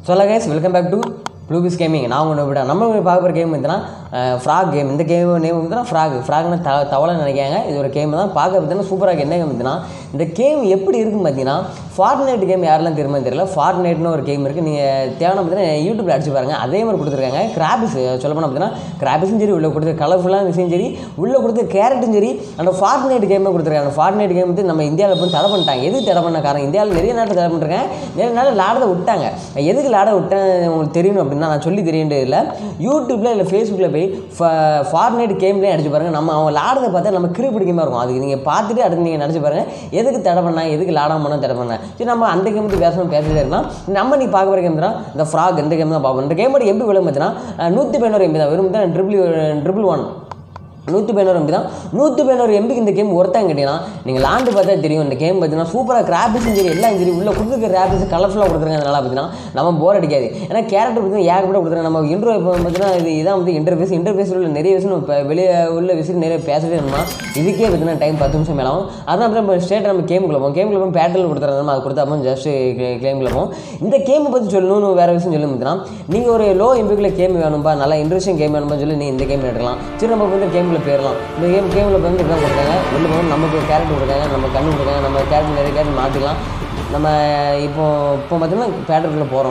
சொல்ல guys welcome back to ப்ளூபிஸ் gaming நான் ஒன்று விட நம்ம பார்க்க போகிற கேம் வந்துன்னா ஃப்ராக் கேம் இந்த கேம் நேம் வந்துன்னா ஃப்ராக் ஃப்ராக்னு த தவளை நினைக்காங்க இது ஒரு கேம் தான் பார்க்க பார்த்தீங்கன்னா சூப்பராக என்ன கேம் வந்துன்னா இந்த கேம் எப்படி இருக்குன்னு பார்த்தீங்கன்னா ஃபார்ட்நைட் கேம் யாரெல்லாம் தெரியுமா தெரியல ஃபார்ட்நைட்னு ஒரு கேம் இருக்குது நீங்கள் தேவையான பார்த்தீங்கன்னா யூடியூப்பில் அடிச்சு பாருங்கள் அதே மாதிரி கொடுத்துருக்காங்க கிராபிஸ் சொல்ல போனால் பார்த்தீங்கன்னா கிராபிஸும் சரி உள்ள கொடுத்த கலர்ஃபுல்லான விஷயம் சரி உள்ளே கொடுத்த கேரட்டும் சரி அந்த ஃபார்ட்நைட் கேமே கொடுத்துருக்காங்க ஃபார்ட்நைட் கேம் வந்து நம்ம இந்தியாவில் போய் தடை பண்ணிட்டாங்க எதுக்கு தடை பண்ண காரணம் இந்தியாவில் நிறைய நாட்டில் தடை பண்ணிருக்காங்க நிறைய நாட்டில் லாடத்தை விட்டாங்க எதுக்கு லாட விட்டேன் உங்களுக்கு தெரியணும் அப்படின்னா நான் சொல்லி தெரியன்றது இல்லை யூடியூப்பில் இல்லை ஃபேஸ்புக்கில் போய் ஃபார்ட்நைட் கேம்லேயே அடிச்சு பாருங்கள் நம்ம அவங்க லாடத்தை பார்த்தா நம்ம கிரி பிடிக்காம இருக்கும் அதுக்கு நீங்கள் பார்த்துட்டு அடுத்து நீங்கள் நினச்சி பாருங்கள் எதுக்கு தடை பண்ணா எதுக்கு லாடாம பண்ண தடை பண்ண சரி நம்ம அந்த கேம் பற்றி பேசணும் பேசிட்டே இருக்கலாம் நம்ம நீ பார்க்க போகிற கேம் தான் இந்த ஃப்ராக் இந்த கேம் தான் பார்ப்போம் இந்த கேமோட எம்பி விலை பார்த்தீங்கன்னா நூற்றி பதினோரு எம்பி தான் வெறும் தான் ட்ரிபிள் ட்ரிபிள் ஒன் நூற்றி பதினோரு எம்பி தான் நூற்றி பதினோரு எம்பிக்கு இந்த கேம் ஒருத்தாங்க கேட்டீங்கன்னா நீங்கள் லாண்டு பார்த்தா தெரியும் இந்த கேம் பார்த்தீங்கன்னா சூப்பராக கிராபிஸும் சரி எல்லாம் சரி உள்ள கொடுத்துருக்க கிராபிஸ் கலர்ஃபுல்லாக கொடுத்துருக்காங்க அதனால் பார்த்தீங்கன்னா நம்ம போர் அடிக்காது ஏன்னா கேரக்டர் பார்த்தீங்கன்னா ஏகப்பட்ட கொடுத்துருக்காங்க நம்ம இன்ட்ரோ இப்போ பார்த்தீங்கன்னா இது இதான் வந்து இன்டர்ஃபேஸ் இன்டர்ஃபேஸ் உள்ள நிறைய விஷயம் இப்போ வெளியே உள்ள விஷயம் நிறைய பேசவே இருந்தோம்னா இதுக்கே பார்த்தீங்கன்னா டைம் பத்து நிமிஷம் மேலே ஆகும் அதான் நம்ம ஸ்டேட் நம்ம கேமுக்குள்ள போவோம் கேமுக்குள்ள போய் பேட்டில் கொடுத்துறாங்க நம்ம அது கொடுத்தா ஜஸ்ட் கேமுக்குள்ள போவோம் இந்த கேமை பற்றி சொல்லணும்னு வேறு விஷயம் சொல்லி பார்த்தீங்கன்னா நீங்கள் ஒரு லோ எம்பிக்குள்ள கேம் வேணும்பா நல்லா இன்ட்ரெஸ்டிங் கேம் வேணும்பா சொல்லி நீ இந்த கேம் எடுக்கலாம் சரி நம்ம வந்து கேமுக்குள்ள போயிடலாம் இந்த கேம் கேமில் வந்து இதான் கொடுத்தாங்க உள்ள போகணும் நமக்கு கேரக்டர் கொடுத்தாங்க நம்ம கண்ணு கொடுத்தாங்க நம்ம கேரக்டர் நிறைய கேரக்டர் மாற்றிக்கலாம் நம்ம இப்போ இப்போ பார்த்தீங்கன்னா பேட்டருக்குள்ளே போகிறோம்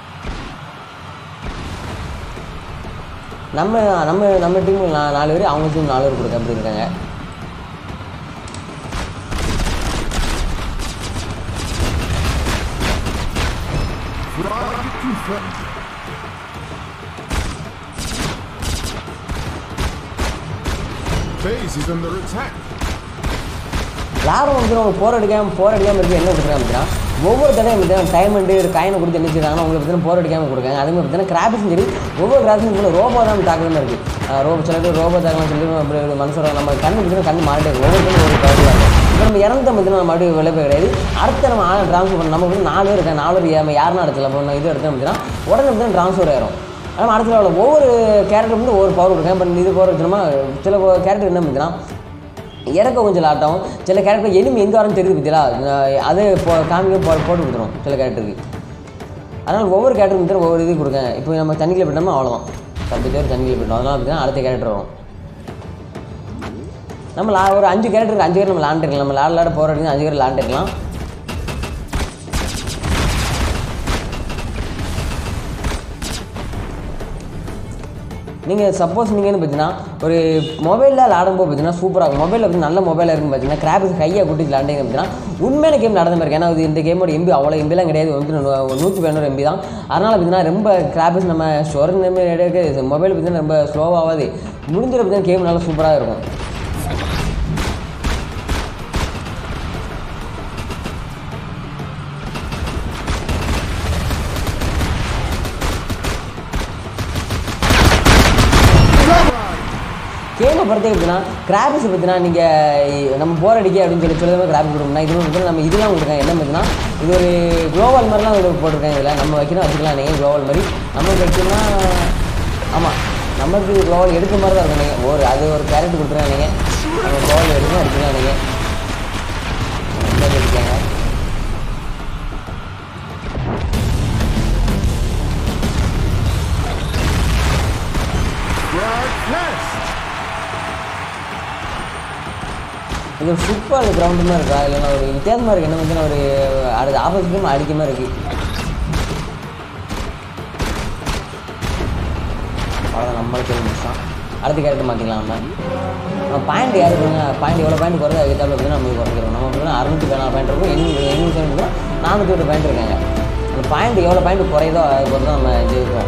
நம்ம நம்ம நம்ம டீம் நாலு பேர் அவங்க டீம் நாலு பேர் கொடுக்க அப்படி இருக்காங்க Base is under attack. யாரும் வந்து அவங்க போர் அடிக்காமல் போர் அடிக்காமல் இருக்கு என்ன கொடுக்குறாங்க அப்படின்னா ஒவ்வொரு தடையும் பார்த்தீங்கன்னா டைம் அண்டு ஒரு காயினை கொடுத்து என்ன செய்றாங்கன்னா உங்களுக்கு பார்த்தீங்கன்னா போர் அடிக்காமல் கொடுக்காங்க அதே மாதிரி பார்த்தீங்கன்னா கிராபிஸும் சரி ஒவ்வொரு கிராபிஸும் கூட ரோபோ தான் தாக்குறதுமா இருக்குது ரோபோ சில பேர் ரோபோ தாக்கலாம் சொல்லி அப்படி ஒரு மனுஷரோட நம்ம கண்ணு பார்த்தீங்கன்னா கண்ணு மாறிட்டே இருக்கும் ஒவ்வொருத்தரும் ஒரு கவலையாக இருக்கும் இப்போ நம்ம இறந்த பார்த்தீங்கன்னா நம்ம அப்படியே விளைவு கிடையாது அடுத்த நம்ம ஆளை ட்ரான்ஸ்ஃபர் பண்ண நம்ம வந்து நாலு பேர் இருக்காங்க நாலு பேர் நம்ம யாருன்னா இடத்துல இப்போ இது எடுத்தோம் அப்படின்னா உடனே பார்த்தீங்கன்னா ட்ரான்ஸ்ஃபர் ஆயிரும் ஆனால் அடுத்த லெவலில் ஒவ்வொரு கேரக்டர் வந்து ஒவ்வொரு பவர் கொடுக்கும் இப்போ இது பவர் வச்சோம்னா சில கேரக்டர் என்ன பார்த்தீங்கன்னா இறக்க கொஞ்சம் லாட்டாகும் சில கேரக்டர் எனிமி எங்கே வரணும் தெரியுது பார்த்தீங்களா அதே போ காமிக்க போ போட்டு கொடுத்துரும் சில கேரக்டருக்கு அதனால் ஒவ்வொரு கேரக்டருக்கு மட்டும் ஒவ்வொரு இது கொடுங்க இப்போ நம்ம தண்ணியில் போயிட்டோம்னா அவ்வளோதான் பத்து பேர் தண்ணியில் போயிட்டோம் அதனால் பார்த்தீங்கன்னா அடுத்த கேரக்டர் வரும் நம்ம லா ஒரு அஞ்சு கேரக்டருக்கு அஞ்சு பேர் நம்ம லாண்டிருக்கலாம் நம்ம லாட லாட போகிற இடத்துக்கு அஞ்சு பேர் லாண்டிருக்கலாம் நீங்கள் சப்போஸ் நீங்கள் வந்து பார்த்தீங்கன்னா ஒரு மொபைலில் விளாடும்போது பார்த்தீங்கன்னா சூப்பராக இருக்கும் மொபைலில் வந்து நல்ல மொபைலில் இருக்கும் பார்த்தீங்கன்னா கிராபிக்ஸ் கையை கூட்டி விளாண்டிங்க அப்படின்னா உண்மையான கேம் நடந்த மாதிரி இருக்கு. ஏன்னா இது இந்த கேமோட எம்பி அவ்வளோ எம்பிலாம் கிடையாது வந்து நூ- நூற்றி பதினோரு எம்பி தான் அதனால் பார்த்தீங்கன்னா ரொம்ப கிராபிக்ஸ் நம்ம ஸ்டோரேஜ் நம்பி எடுக்க மொபைல் பார்த்தீங்கன்னா ரொம்ப ஸ்லோவாகாது முடிஞ்சிட பார்த்தீங்கன்னா கேம் நல்லா சூப்பராக இருக்கும் கேமை பொறுத்த எப்படின்னா கிராபிக்ஸ் பார்த்தீங்கன்னா நீங்கள் நம்ம போர் அடிக்க அப்படின்னு சொல்லி சொல்லி கிராபிக் கொடுக்கணும்னா இது வந்து நம்ம இதெல்லாம் கொடுக்காங்க என்ன பார்த்தீங்கன்னா இது ஒரு குளோபல் மாதிரிலாம் இது போட்டிருக்காங்க இதில் நம்ம வைக்கணும் வச்சுக்கலாம் நீங்கள் குளோபல் மாதிரி நம்ம வைக்கணும்னா ஆமாம் நமக்கு குளோபல் எடுக்க மாதிரி தான் இருக்கும் நீங்கள் ஒரு அது ஒரு கேரக்டர் கொடுத்துருக்காங்க நீங்கள் நம்ம குளோபல் எடுக்கணும் அடிக்கலாம் நீங்கள் இந்த மாதிரி இருக்காங்க Broadcast. இது ஒரு ஃபுட்பால் கிரவுண்டு மாதிரி இருக்கா இல்லைன்னா ஒரு வித்தியாசமாக இருக்குது என்ன வந்து ஒரு அடுத்த ஆப்போசிட்டும் அடிக்க மாதிரி இருக்குது அவ்வளோதான் நம்மளுக்கு தெரிஞ்சு தான் அடுத்த கேரக்டர் மாற்றிக்கலாம் நம்ம நம்ம பாயிண்ட் யார் இருக்குங்க பாயிண்ட் எவ்வளோ பாயிண்ட் குறையுது அதுக்கு தவிர வந்து நம்ம குறைக்கிறோம் நம்ம வந்து அறுநூற்றி பதினாறு பாயிண்ட் இருக்கும் எண்ணூறு எண்ணூறு பாயிண்ட் இருக்கும் நானூற்றி எட்டு பாயிண்ட் இருக்காங்க அந்த பாயிண்ட் எவ்வளோ பாயிண்ட் குறையுதோ அது பொறுத்து தான் நம்ம ஜெயிப்போம்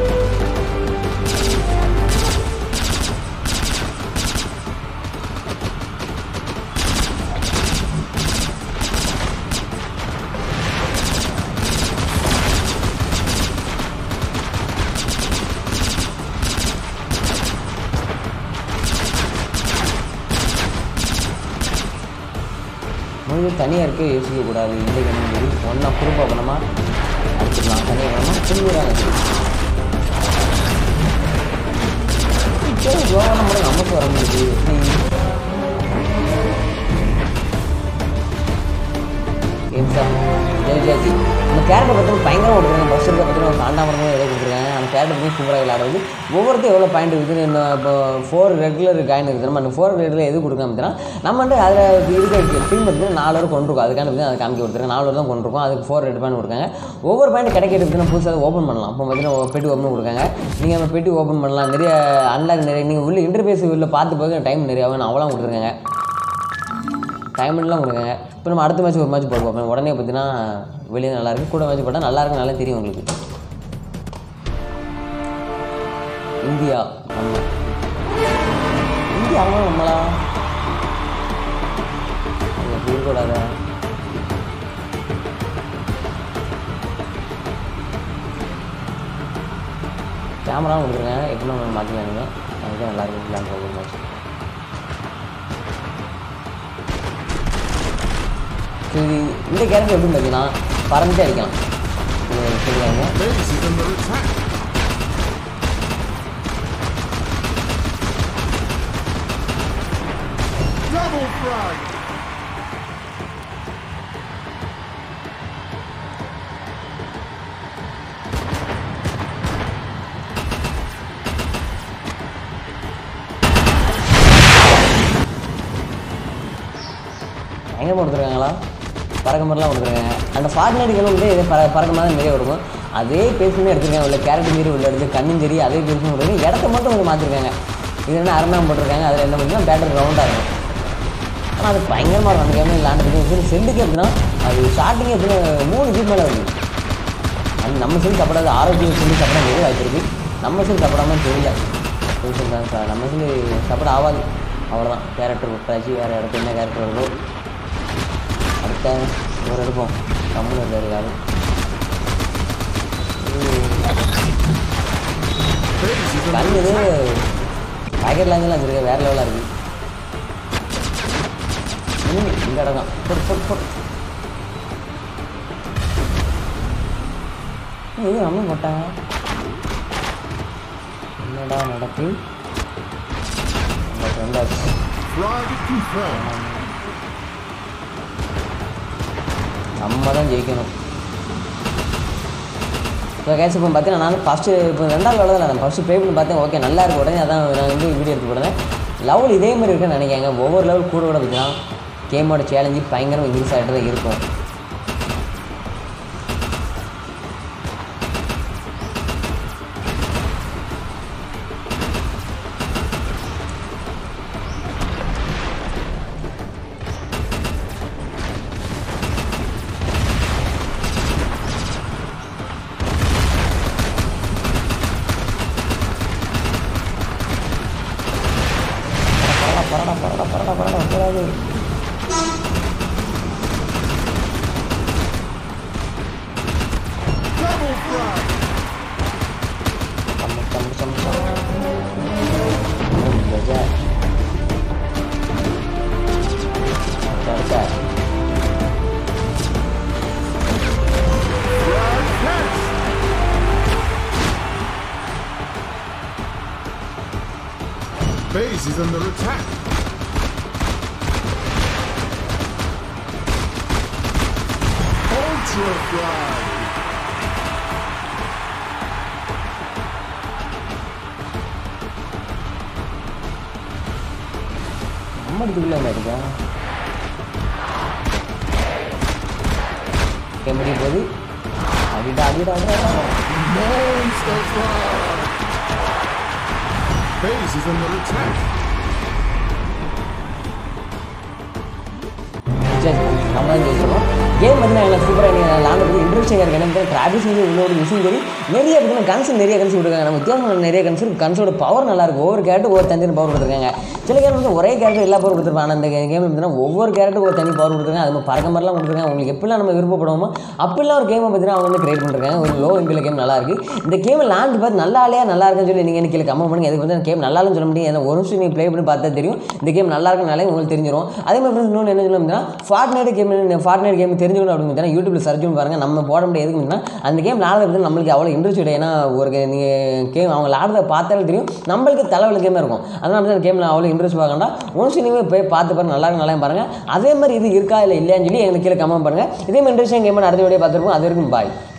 முடிஞ்சு தனியாக இருக்க யோசிக்கக்கூடாது இந்த கண்ணு ஒன்றா குரூப்பாக பண்ணமா அடிச்சுக்கலாம் தனியாக பண்ணாமல் துணிவுறாங்க சரி கோவம் கூட நமக்கு வர முடியுது கேம் சார் ஜெயிச்சாச்சு இந்த கேரக்டர் பார்த்தீங்கன்னா பயங்கரமாக கொடுத்துருக்காங்க பஸ் இருக்க பார்த்தீங்கன்னா காண்டாமரமும் ஏதோ கொடுத்துருக்காங்க அந்த கேரக்டர் பற்றி சூப்பராக விளையாடுறது ஒவ்வொருத்தையும் எவ்வளோ பாயிண்ட் இருக்குது இன்னும் இப்போ ஃபோர் ரெகுலர் காயின் இருக்குது நம்ம அந்த ஃபோர் ரெகுலர் எது கொடுக்காம பார்த்தீங்கன்னா நம்ம வந்து அதில் இருக்க டீம் பார்த்தீங்கன்னா நாலு வரை கொண்டு இருக்கோம் அதுக்கான பார்த்தீங்கன்னா அதை காமிக்க கொடுத்துருக்காங்க நாலு வரை தான் கொண்டு இருக்கோம் அதுக்கு ஃபோர் ரெட் பாயிண்ட் கொடுக்காங்க ஒவ்வொரு பாயிண்ட் கிடைக்கிறது பார்த்தீங்கன்னா புதுசாக ஓப்பன் பண்ணலாம் இப்போ பார்த்தீங்கன்னா பெட்டி ஓப்பன் கொடுக்காங்க நீங்கள் அந்த பெட்டி ஓப்பன் பண்ணலாம் நிறைய அன்லாக் நிறைய நீங்கள் உள்ள இன்டர்ஃபேஸ் உள்ள பார்த்து போக டைம் நிறைய ஆகும் அவ்வளோ கொடுத்துருக்காங்க டைமண்ட்லாம் கொடுங்க இப்போ நம்ம அடுத்த மேட்ச் ஒரு மேட்ச் போட்டு பார்ப்போம் உடனே பார்த்தீங்கன்னா வெளியே நல்லா இருக்கு கூட மேட்ச் போட்டால் நல்லா இருக்கு நல்லா தெரியும் உங்களுக்கு இந்தியா நம்ம இந்தியா அவங்க நம்மளா அப்படி இருக்கக்கூடாத கேமராவும் கொடுத்துருங்க எப்படி நம்ம மாற்றிக்கலாங்க அதுதான் நல்லா இருக்கு பிளான் போகும் மேட்ச் இது இந்த கேரக்டர் எப்படி பார்த்தீங்கன்னா பறந்துட்டே அடிக்கலாம் இது சொல்லுவாங்க Base is under attack. Double frag. பயங்கரமாக கொடுத்துருக்காங்களா பறக்க மாதிரிலாம் கொடுத்துருக்காங்க அந்த ஃபார்ட்நைட்டுகள் வந்து இதே பற பறக்க மாதிரி நிறைய கொடுக்கும் அதே பேசுமே எடுத்துருக்காங்க உள்ள கேரட் மீறி உள்ள எடுத்து கண்ணும் சரி அதே பேசுமே கொடுக்குறாங்க இடத்த மட்டும் கொஞ்சம் மாற்றிருக்காங்க இது என்ன அரண்மனை போட்டிருக்காங்க அதில் என்ன பண்ணுன்னா பேட்டர் ரவுண்டாக இருக்கும் ஆனால் அது பயங்கரமாக இருக்கும் அந்த கேமில் விளாண்டுருக்கு செல்லுக்கு எப்படின்னா அது ஸ்டார்டிங் எப்படின்னா மூணு ஜீப் மேலே வருது அது நம்ம சொல்லி சாப்பிடாது ஆரோக்கியம் சொல்லி சாப்பிட நிறைய வாய்ப்பு இருக்குது நம்ம சொல்லி சாப்பிடாம தெரியல புதுசு தான் சார் நம்ம சொல்லி சாப்பிட ஆகாது அவ்வளோதான் கேரக்டர் விட்டாச்சு வேறு இடத்துல என்ன கேரக்டர் வருதோ அடுத்த ஒரு எடுப்போம் கம்முன்னு இருக்காரு யாரும் Base is கண் under இது attack. பாக்கெட் லாஞ்செல்லாம் வச்சுருக்க வேறு லெவலாக இருக்குது ம், இந்த இடம் தான் பொட் பொட் பொட் இது நம்ம போட்டாங்க என்னடா நடக்கு நம்ம ஃப்ரெண்டாச்சு Frag confirmed. நம்ம தான் ஜெயிக்கணும் ஸோ கேஸ் இப்போ பார்த்தீங்கன்னா நான் ஃபஸ்ட்டு இப்போ ரெண்டாவது வேலை தான் நான் ஃபஸ்ட்டு ப்ளே பண்ணி பார்த்தேன் ஓகே நல்லா இருக்கு உடனே அதான் நான் வந்து வீடியோ எடுத்து போடுறேன் லெவல் இதே மாதிரி இருக்குன்னு நினைக்காங்க ஒவ்வொரு லெவல் கூட கூட பார்த்தீங்கன்னா கேமோட சேலஞ்சு பயங்கரமாக இன்க்ரீஸ் ஆகிட்டு தான் இருக்கும் பரடா பரடா பரடா பரடா பரடா கூடாது Double frag. Kamu kamu kamu kamu. Kamu belajar. Belajar. Frag catch. Base is under attack. Ultra frag. நம்ம அடிக்கல அடிக்கா எப்படி போகுது அடிடா அடிடா அடிடா Monster frag. Base is under attack. சரி நம்ம தான் ஜெயிச்சிடும் கேம் பார்த்தீங்கன்னா எனக்கு சூப்பராக நீங்கள் விளாண்டுறது இன்ட்ரெஸ்டிங்காக இருக்குது எனக்கு டிராபிஸ் வந்து உள்ளோட விஷயம் சரி நிறைய பார்த்தீங்கன்னா கன்ஸ் நிறைய கன்ஸ் கொடுக்காங்க நம்ம வித்தியாசமான நிறைய கன்ஸ் கன்ஸோட பவர் நல்லா இருக்கும் ஒவ்வொரு கேரக்டர் ஒவ்வொரு தனி பவர் கொடுத்துருக்காங்க சில கேரக்டர் வந்து ஒரே கேரக்டர் எல்லா பவர் கொடுத்துருப்பாங்க ஆனால் அந்த கேமில் பார்த்தீங்கன்னா ஒவ்வொரு கேரக்டர் ஒரு தனி பவர் கொடுத்துருக்காங்க அது மாதிரி பறக்க மாதிரிலாம் கொடுத்துருக்காங்க உங்களுக்கு எப்படிலாம் நம்ம விருப்பப்படுவோமோ அப்படிலாம் ஒரு கேமை பார்த்தீங்கன்னா அவங்க வந்து கிரியேட் பண்ணிருக்காங்க ஒரு லோ எம்பியில் கேம் நல்லா இருக்கு இந்த கேம் லாண்ட் பார்த்து நல்லா இல்லையா நல்லா இருக்குன்னு சொல்லி நீங்கள் எனக்கு கீழே கமெண்ட் பண்ணுங்க எதுக்கு வந்து கேம் நல்லா இல்லைன்னு சொல்ல முடியும் ஏன்னா ஒரு நிமிஷம் நீங்கள் ப்ளே பண்ணி பார்த்தா தெரியும் இந்த கேம் நல்லா இருக்குனாலே உங்களுக்கு தெரிஞ்சிடும் அதே மாதிரி friends இன்னொன்று என்ன சொல்லணும் அப்படின்னா Fortnite game Fortnite game தெரிஞ்சுக்கணும் அப்படின்னு பார்த்தீங்கன்னா யூடியூப்ல சர்ச் பண்ணி பாருங்க நம்ம போட முடியாது எதுக்கு பார்த்தீங்கன்னா அந்த கேம் விளாட பற்றி நம்மளுக்கு அவ்வளோ இன்ட்ரெஸ்ட் இல்லை ஏன்னா ஒரு நீங்கள் கேம் அவங்க விளாடுறத பார்த்தாலே தெரியும் நம்மளுக்கு தலைவலி கேமே இருக்கும் அதனால தான் அந்த கேமில் அவ்வளோ இன்ட்ரெஸ்ட் பார்க்கண்டா ஒன்ஸ் நீங்கள் போய் பார்த்து பாருங்க நல்லா இருக்கு, நல்லா இருக்கு பாருங்க அதே மாதிரி இது இருக்கா இல்லை இல்லையான்னு சொல்லி எங்களுக்கு கீழே கமெண்ட் பண்ணுங்க இதே மாதிரி இன்ட்ரெஸ்டிங் கேம் அடுத்த வீடியோ பார்த்துருப்போம் அது வரைக்கும் பாய்